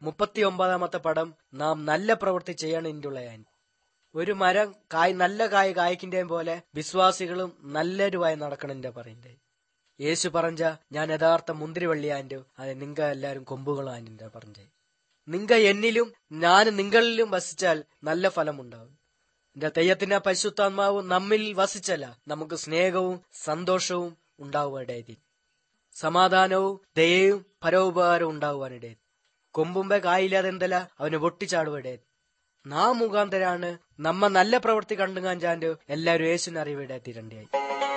മുപ്പത്തി ഒമ്പതാമത്തെ പടം നാം നല്ല പ്രവൃത്തി ചെയ്യണിൻ്റുള്ളയാൻ ഒരു മരം കായ് നല്ല കായ് കായ്ക്കിന്റെയും പോലെ വിശ്വാസികളും നല്ലൊരുവായി നടക്കണിന്റെ പറയണ്ടേ യേശു പറഞ്ഞ ഞാൻ യഥാർത്ഥ മുന്തിരിവള്ളിയാൻ്റെ അത് നിങ്ക എല്ലാരും കൊമ്പുകളാൻ്റെ പറഞ്ഞേ നിങ്ക എന്നിലും ഞാൻ നിങ്ങളിലും വസിച്ചാൽ നല്ല ഫലമുണ്ടാവും എന്റെ തെയ്യത്തിന്റെ പരിശുദ്ധാത്മാവ് നമ്മിൽ വസിച്ചല്ല നമുക്ക് സ്നേഹവും സന്തോഷവും ഉണ്ടാവുവാനിടയിൽ സമാധാനവും ദയയും പരോപകാരവും ഉണ്ടാകുവാനിടയിൽ കൊമ്പുമ്പെ കായില്ലാതെ എന്തല്ല അവന് പൊട്ടിച്ചാടുവിടേ നാം മുഖാന്തരാണ് നമ്മ നല്ല പ്രവൃത്തി കണ്ടുകാൻ ചാൻ്റെ എല്ലാവരും യേശുവിനെ അറിവിടെ തിരണ്ടിയായി